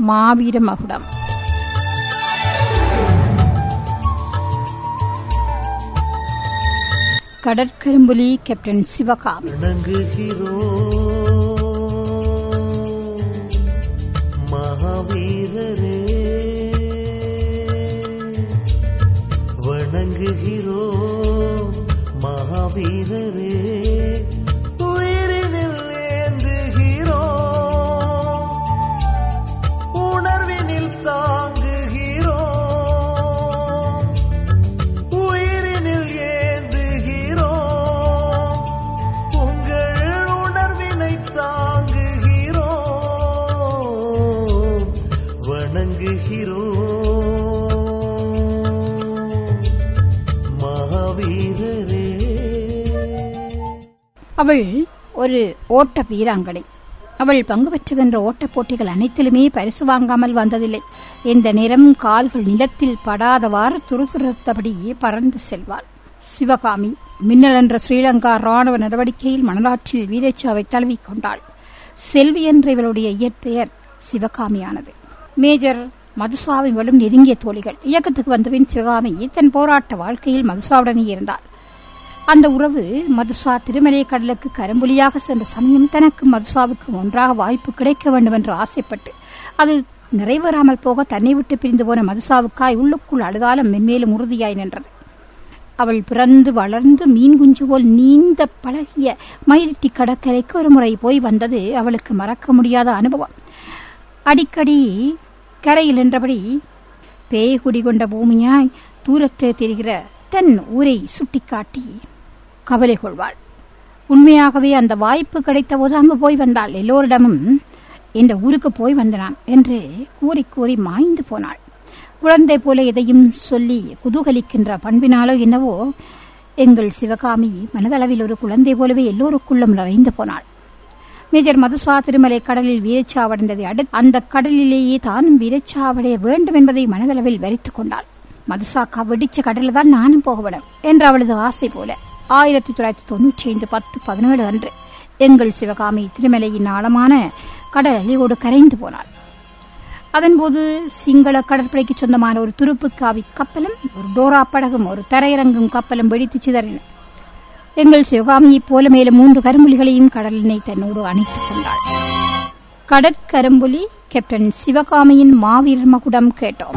மாவீர மகுடம் கடற்கரும்புலி கேப்டன் சிவகாமி வணங்குகிறோம் மகாவீரரே வணங்குகிறோம் மகாவீரரே உயிரினில் ஏந்துகிறோம் உணர்வினில் தாங்குகிறோம் உயிரினில் ஏந்துகிறோம் உங்கள் உணர்வினை தாங்குகிறோம் வணங்குகிறோம் மகாவீரரே அவள் ஒரு ஓட்ட வீராங்கனை அவள் பங்கு பெற்றுகின்ற ஓட்டப் போட்டிகள் அனைத்திலுமே பரிசு வாங்காமல் வந்ததில்லை எந்த நேரம் கால்கள் நிலத்தில் படாதவாறு துருதுருத்தபடி பறந்து செல்வாள் சிவகாமி மின்னல் என்ற ஸ்ரீலங்கா ராணுவ நடவடிக்கையில் மணலாற்றில் வீரச்சாவை தழுவிக் கொண்டாள் செல்வி என்ற இவளுடைய இயற்பெயர் சிவகாமியானது மேஜர் மதுசாவிகளும் நெருங்கிய தோழிகள் இயக்கத்துக்கு வந்தபின் சிவகாமி தன் போராட்ட வாழ்க்கையில் மதுசாவுடனே இருந்தாள் அந்த உறவு மதுசா திருமலை கடலுக்கு கரும்புலியாக சென்ற சமயம் தனக்கு மதுசாவுக்கும் ஒன்றாக வாய்ப்பு கிடைக்க வேண்டும் என்று ஆசைப்பட்டு அது நிறைவேறாமல் போக தன்னை விட்டு பிரிந்து போன மதுசாவுக்காய் உள்ளுக்குள் அழுதாலும் மென்மேலும் உறுதியாய் நின்றது அவள் பிறந்து வளர்ந்து மீன் குஞ்சு போல் நீந்த பழகிய மயிலிட்டி கடற்கரைக்கு ஒரு முறை போய் வந்தது அவளுக்கு மறக்க முடியாத அனுபவம் அடிக்கடி கரையில் நின்றபடி பேய் குடிகொண்ட பூமியாய் தூரத்தே தெரிகிற தன் ஊரை சுட்டிக்காட்டி கவலை கொள்வாள் உண்மையாகவே அந்த வாய்ப்பு கிடைத்தபோது அங்கு போய் வந்தாள் எல்லோரிடமும் இந்த ஊருக்கு போய் வந்தனான் என்று கூறி கூறி மாய்ந்து போனாள் குழந்தை போல எதையும் சொல்லி குதூகலிக்கின்ற பண்பினாலோ என்னவோ எங்கள் சிவகாமி மனதளவில் ஒரு குழந்தை போலவே எல்லோருக்குள்ளும் நிறைந்து போனாள் மேஜர் மதுசா திருமலை கடலில் வீரச்சாவடைந்ததை அடுத்து அந்த கடலிலேயே தானும் வீரச்சாவடைய வேண்டும் என்பதை மனதளவில் வரித்துக் கொண்டாள் மதுசாக்கா வெடிச்ச கடலில் தான் நானும் போக வேண்டும் என்ற அவளது ஆசை போல ஆயிரத்தி தொள்ளாயிரத்தி தொன்னூற்றி ஐந்து பத்து பதினேழு அன்று எங்கள் சிவகாமி திருமலையின் ஆழமான கடல் அலையோடு கரைந்து போனாள் அதன்போது சிங்கள கடற்படைக்கு சொந்தமான ஒரு துருப்பு காவி கப்பலும் ஒரு டோரா படகும் ஒரு தரையிறங்கும் கப்பலும் வெடித்து சிதறின எங்கள் சிவகாமியைப் போல மேலும் மூன்று கரும்புலிகளையும் கடலினை தன்னோடு அணைத்துக் கொண்டாள் கடற்கரும்புலி கேப்டன் சிவகாமியின் மாவீரர் மகுடம் கேட்டோம்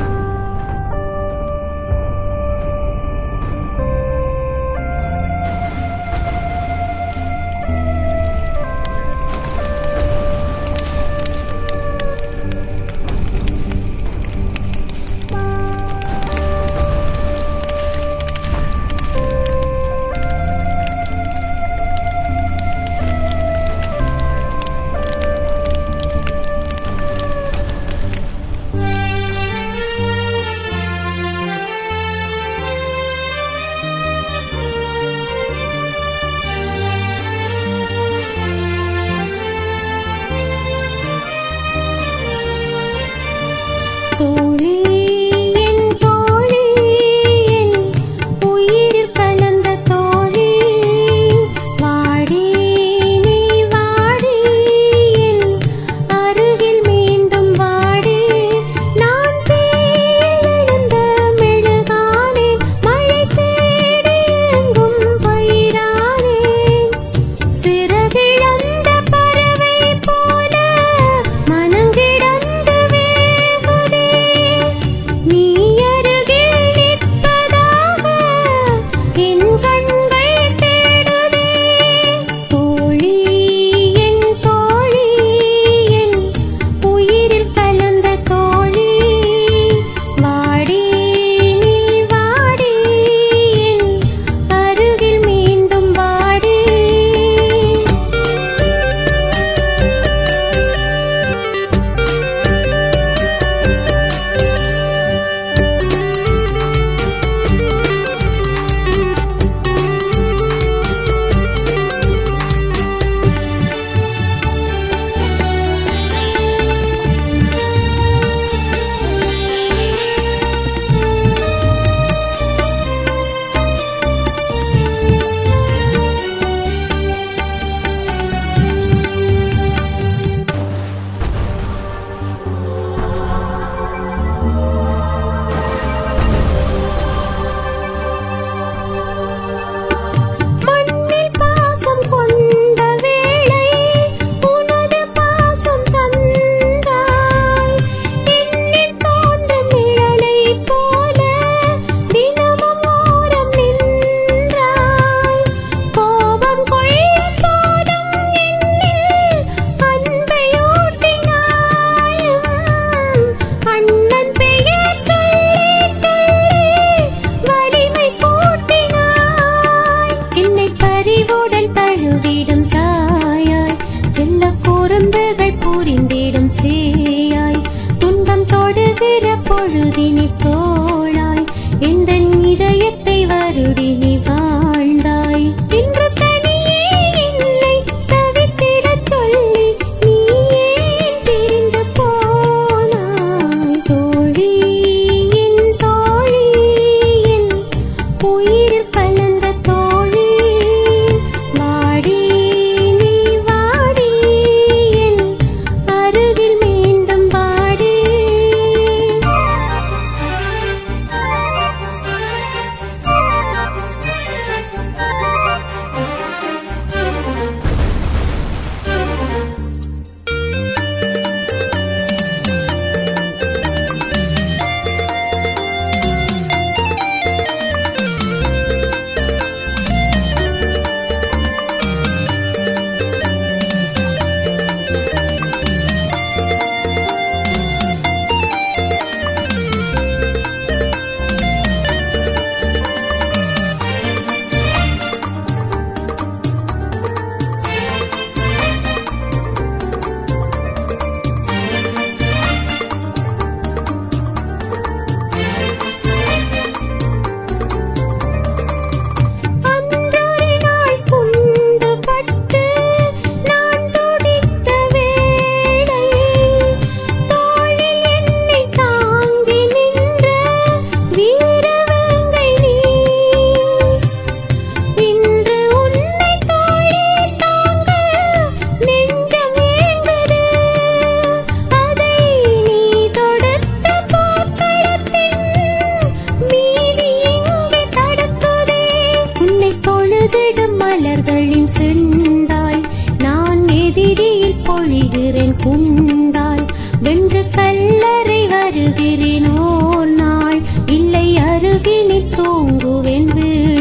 தோழி என் தோழி என் உயிரில் கலந்த தோழி வாடி நீ வாடி என் அருகில் மீண்டும் வாடி நான் தேர்ந்தெழுந்த மெழுகானேன் மழை தேடி எங்கும் பயிரானேன் சிறகிழந்த பறவை போல மனங்கிடந்து வேகுதே கருதி நீ தோளாய் எந்த இதயத்தை வருடி நீ வாழ்ந்தாய் இன்று தனியே என்னை தவித்திடச் சொல்லி நீ ஏன் பிரிந்து போனாய் தோழி என் தோழி என் உயிரில் கலந்த தோழி வாடி நீ வாடி என் அருகில் மீண்டும் வாடி அன்றொரு நாள் குண்டு பட்டு நான் துடித்த வேளை தோளில் என்னை தாங்கி நின்ற வீரவேங்கை நீ இன்று உன்னை தோளே தாங்க நெஞ்சம் ஏங்குது அதை நீ தொடுத்த போர்க்களத்தின் மீதி எங்கே தடுக்குதே உன்னை தொழுதிடும் மலர்களின் செண்டாய் நான் எதிரியில் பொழிகிறேன் குண்டாய் வென்று கல்லறை வருகிறேன் ஓர் நாள் இல்லை அருகினில் தூங்குவேன் வீடு